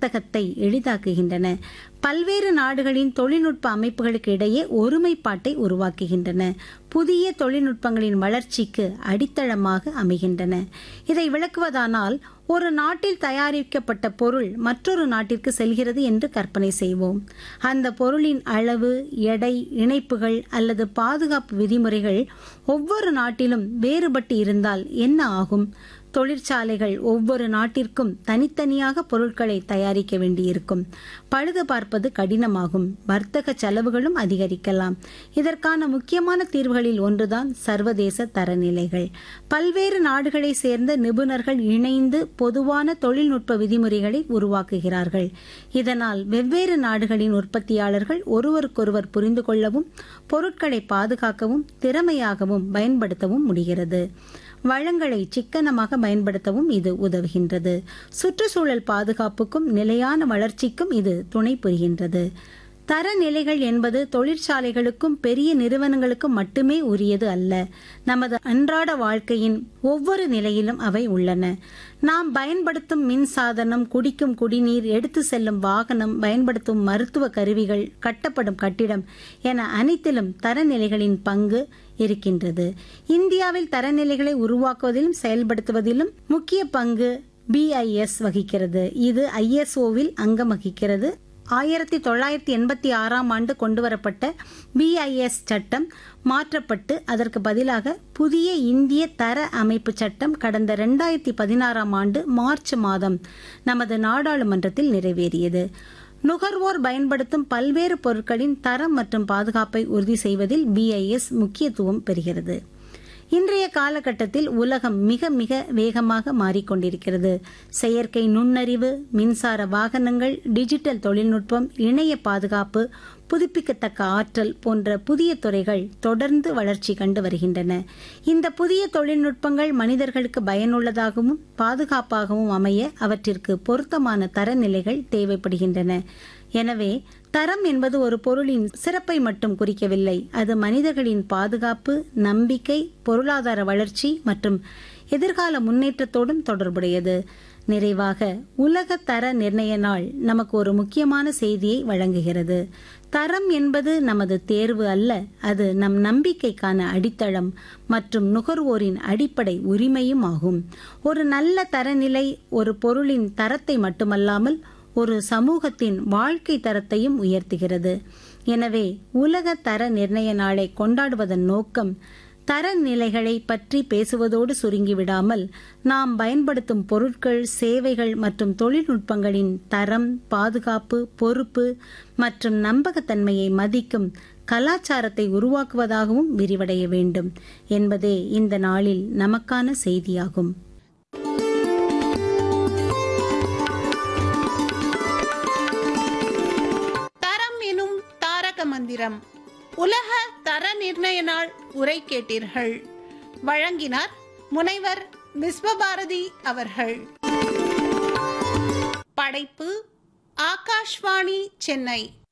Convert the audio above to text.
வர்த்தகத்தை எளிதாக்குகின்றன பல்வேறு நாடுகளின் தொழில்நுட்ப அமைப்புகளுக்கு இடையே ஒருமைப்பாட்டை உருவாக்குகின்றன புதிய தொழில்நுட்பங்களின் வளர்ச்சிக்கு அடித்தளமாக அமைகின்றன இதை விளக்குவதானால் ஒரு நாட்டில் தயாரிக்கப்பட்ட பொருள் மற்றொரு நாட்டிற்கு செல்கிறது என்று கற்பனை செய்வோம் அந்த பொருளின் அளவு எடை இணைப்புகள் அல்லது பாதுகாப்பு விதிமுறைகள் ஒவ்வொரு நாட்டிலும் வேறுபட்டு இருந்தால் என்ன ஆகும் தொழிற்சாலைகள் ஒவ்வொரு நாட்டிற்கும் தனித்தனியாக பொருட்களை தயாரிக்க வேண்டியிருக்கும் பழுது பார்ப்பது கடினமாகும் வர்த்தக செலவுகளும் அதிகரிக்கலாம் இதற்கான முக்கியமான தீர்வுகளில் ஒன்றுதான் சர்வதேச தரநிலைகள் பல்வேறு நாடுகளை சேர்ந்த நிபுணர்கள் இணைந்து பொதுவான தொழில்நுட்ப விதிமுறைகளை உருவாக்குகிறார்கள் இதனால் வெவ்வேறு நாடுகளின் உற்பத்தியாளர்கள் ஒருவருக்கொருவர் புரிந்து கொள்ளவும் பொருட்களை பாதுகாக்கவும் திறமையாகவும் பயன்படுத்தவும் முடிகிறது வளங்களை சிக்கனமாக பயன்படுத்தவும் இது உதவுகின்றது சுற்றுச்சூழல் பாதுகாப்புக்கும் நிலையான வளர்ச்சிக்கும் இது துணை புரிகின்றது தரநிலைகள் என்பது தொழிற்சாலைகளுக்கும் பெரிய நிறுவனங்களுக்கும் மட்டுமே உரியது அல்ல நமது அன்றாட வாழ்க்கையின் ஒவ்வொரு நிலையிலும் அவை உள்ளன நாம் பயன்படுத்தும் மின் சாதனம் குடிக்கும் குடிநீர் எடுத்து செல்லும் வாகனம் பயன்படுத்தும் மருத்துவ கருவிகள் கட்டப்படும் கட்டிடம் என அனைத்திலும் தரநிலைகளின் பங்கு இருக்கின்றது இந்தியாவில் தரநிலைகளை உருவாக்குவதிலும் செயல்படுத்துவதிலும் முக்கிய பங்கு பிஐஎஸ் வகிக்கிறது இது ஐஎஸ்ஓவில் அங்கம் வகிக்கிறது ஆயிரத்தி தொள்ளாயிரத்தி எண்பத்தி ஆறாம் ஆண்டு கொண்டுவரப்பட்ட பிஐஎஸ் சட்டம் மாற்றப்பட்டு அதற்கு பதிலாக புதிய இந்திய தர அமைப்பு சட்டம் கடந்த இரண்டாயிரத்தி பதினாறாம் ஆண்டு மார்ச் மாதம் நமது நாடாளுமன்றத்தில் நிறைவேறியது நுகர்வோர் பயன்படுத்தும் பல்வேறு பொருட்களின் தரம் மற்றும் பாதுகாப்பை உறுதி செய்வதில் பிஐஎஸ் முக்கியத்துவம் பெறுகிறது இன்றைய காலகட்டத்தில் உலகம் மிக மிக வேகமாக மாறிக்கொண்டிருக்கிறது செயற்கை நுண்ணறிவு மின்சார வாகனங்கள் டிஜிட்டல் தொழில்நுட்பம் இணைய பாதுகாப்பு புதுப்பிக்கத்தக்க ஆற்றல் போன்ற புதிய துறைகள் தொடர்ந்து வளர்ச்சி கண்டு வருகின்றன இந்த புதிய தொழில்நுட்பங்கள் மனிதர்களுக்கு பயனுள்ளதாகவும் பாதுகாப்பாகவும் அமைய அவற்றிற்கு பொருத்தமான தரநிலைகள் தேவைப்படுகின்றன எனவே தரம் என்பது ஒரு பொருளின் சிறப்பை மட்டும் குறிக்கவில்லை அது மனிதர்களின் பாதுகாப்பு நம்பிக்கை பொருளாதார வளர்ச்சி மற்றும் எதிர்கால முன்னேற்றத்தோடும் தொடர்புடையது நிறைவாக உலக தர நிர்ணய நாள் நமக்கு ஒரு முக்கியமான செய்தியை வழங்குகிறது தரம் என்பது நமது தேர்வு அல்ல அது நம் நம்பிக்கைக்கான அடித்தளம் மற்றும் நுகர்வோரின் அடிப்படை உரிமையும் ஆகும் ஒரு நல்ல தரநிலை ஒரு பொருளின் தரத்தை மட்டுமல்லாமல் ஒரு சமூகத்தின் வாழ்க்கை தரத்தையும் உயர்த்துகிறது எனவே உலக தர நிர்ணய நாளை கொண்டாடுவதன் நோக்கம் தரநிலைகளை பற்றி பேசுவதோடு சுருங்கிவிடாமல் நாம் பயன்படுத்தும் பொருட்கள் சேவைகள் மற்றும் தொழில்நுட்பங்களின் தரம் பாதுகாப்பு பொறுப்பு மற்றும் நம்பகத்தன்மையை மதிக்கும் கலாச்சாரத்தை உருவாக்குவதாகவும் விரிவடைய வேண்டும் என்பதே இந்த நாளில் நமக்கான செய்தியாகும் தரம் எனும் தாரக மந்திரம் உலக தர நிர்ணய நாள் உரை கேட்டீர்கள் வழங்கினார் முனைவர் விஸ்வபாரதி அவர்கள் படைப்பு ஆகாஷ்வாணி சென்னை